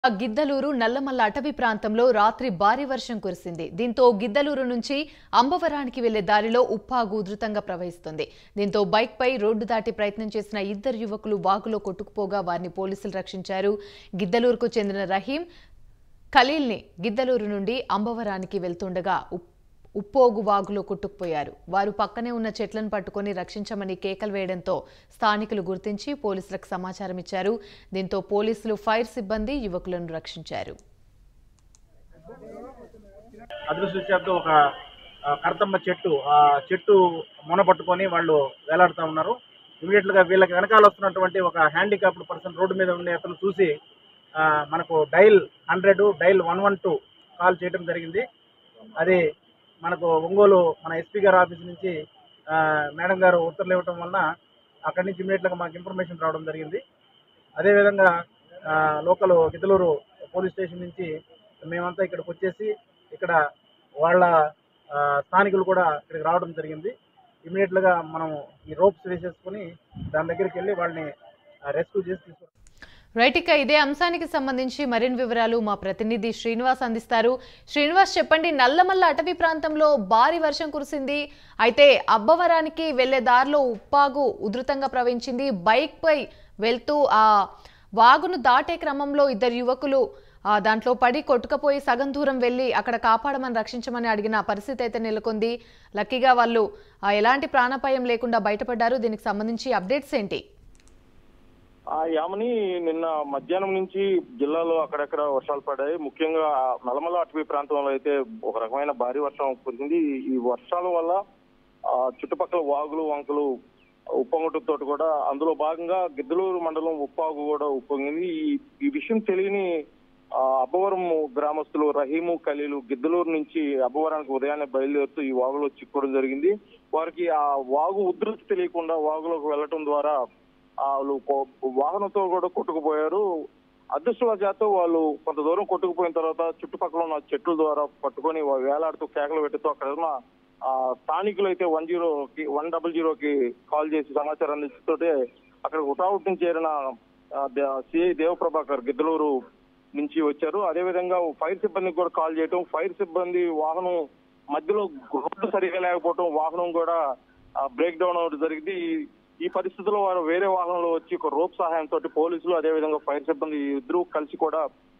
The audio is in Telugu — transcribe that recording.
గిద్దలూరు నల్లమల్ల అటవీ ప్రాంతంలో రాత్రి భారీ వర్షం కురిసింది దీంతో గిద్దలూరు నుంచి అంబవరానికి వెళ్లే దారిలో ఉప్పాగు ఉధృతంగా ప్రవహిస్తుంది దీంతో బైక్ పై రోడ్డు దాటి ప్రయత్నం చేసిన ఇద్దరు యువకులు వాగులో కొట్టుకుపోగా వారిని పోలీసులు రక్షించారు గిద్దలూరుకు చెందిన రహీం ఖలీల్ని గిద్దలూరు నుండి అంబవరానికి వెళ్తుండగా ఉప్- ఉప్పోగు వాగులో కొట్టుకుపోయారు వారు పక్కనే ఉన్న చెట్లను పట్టుకొని రక్షించమని కేకలు వేయడంతో స్థానికులు గుర్తించి పోలీసులకు సమాచారం ఇచ్చారు దీంతో పోలీసులు ఫైర్ సిబ్బంది యువకులను రక్షించారు అదృష్టవశాత్తు ఒక ఆ, కరతమ్మ చెట్టు ఆ చెట్టు మొన పట్టుకొని వాళ్ళు వేలాడుతూ ఉన్నారు ఇమీడియట్ గా వీళ్ళకి వెనకాల వస్తున్నటువంటి ఒక హ్యాండిక్యాప్డ్ పర్సన్ రోడ్డు మీద ఉండే అతను చూసి ఆ, మనకు dial hundred dial one one two call చేయడం జరిగింది అది మనకు ఒంగోలు మన ఎస్పీ గారి ఆఫీస్ నుంచి ఆ, మేడం గారు ఉత్తర్వులు ఇవ్వటం వలన అక్కడి నుంచి ఇమీడియట్ గా మాకు ఇన్ఫర్మేషన్ రావడం జరిగింది అదేవిధంగా ఆ, లోకల్ గిద్దలూరు పోలీస్ స్టేషన్ నుంచి మేమంతా ఇక్కడికి వచ్చేసి ఇక్కడ వాళ్ళ ఆ, స్థానికులు కూడా ఇక్కడికి రావడం జరిగింది ఇమీడియట్గా మనం ఈ రోప్స్ వేసేసుకొని దాని దగ్గరికి వెళ్ళి వాళ్ళని రెస్క్యూ చేసి తీసుకు రైట్ ఇక ఇదే అంశానికి సంబంధించి మరిన్ని వివరాలు మా ప్రతినిధి శ్రీనివాస్ అందిస్తారు శ్రీనివాస్ చెప్పండి నల్లమల్ల అటవీ ప్రాంతంలో భారీ వర్షం కురిసింది అయితే అబ్బవరానికి వెళ్లే దారిలో ఉప్పాగు ఉధృతంగా ప్రవహించింది బైక్ పై వెళ్తూ ఆ వాగును దాటే క్రమంలో ఇద్దరు యువకులు ఆ, దాంట్లో పడి కొట్టుకపోయి సగం దూరం వెళ్ళి అక్కడ కాపాడమని రక్షించమని అడిగిన పరిస్థితి అయితే నెలకొంది లక్కీగా వాళ్ళు ఆ, ఎలాంటి ప్రాణాపాయం లేకుండా బయటపడ్డారు దీనికి సంబంధించి అప్డేట్స్ ఏంటి ఆ యామని నిన్న మధ్యాహ్నం నుంచి జిల్లాలో అక్కడక్కడ వర్షాలు పడ్డాయి ముఖ్యంగా నల్లమల అటవీ ప్రాంతంలో అయితే ఒక రకమైన భారీ వర్షం కురిసింది ఈ వర్షాల వల్ల ఆ చుట్టుపక్కల వాగులు వంకలు ఉప్పొంగటంతో కూడా అందులో భాగంగా గిద్దలూరు మండలం ఉప్పాగు కూడా ఉప్పొంగింది ఈ ఈ విషయం తెలియని ఆ, అబ్బవరం గ్రామస్తులు రహీము ఖలీలు గిద్దలూరు నుంచి అబ్బవరానికి ఉదయాన్నే బయలుదేరుతూ ఈ వాగులో చిక్కోవడం జరిగింది వారికి ఆ వాగు ఉధృతి తెలియకుండా వాగులోకి వెళ్లటం ద్వారా ఆ వాళ్ళు కో- వాహనంతో కూడా కొట్టుకుపోయారు అదృష్టవశాత్తు వాళ్ళు కొంత దూరం కొట్టుకుపోయిన తర్వాత చుట్టుపక్కల ఉన్న చెట్ల ద్వారా పట్టుకొని వా- వేలాడుతూ కేకలు పెడుతూ అక్కడ ఉన్న ఆ, స్థానికులు అయితే వన్ జీరోకి వన్ డబల్ జీరోకి కాల్ చేసి సమాచారం అందిస్తుంటే అక్కడ హుటాహుట్ నుంచి చేరిన సిఐ దేవప్రభాకర్ గిద్దలూరు నుంచి వచ్చారు అదేవిధంగా ఫైర్ సిబ్బందికి కూడా కాల్ చేయటం ఫైర్ సిబ్బంది వాహనం మధ్యలో రోడ్డు సరిగా లేకపోవటం వాహనం కూడా బ్రేక్ డౌన్ అవ్వడం జరిగింది ఈ- ఈ పరిస్థితుల్లో వారు వేరే వాహనంలో వచ్చి ఒక రోప్ సహాయంతో పోలీసులు అదేవిధంగా ఫైర్ సిబ్బంది ఇద్దరు కలిసి కూడా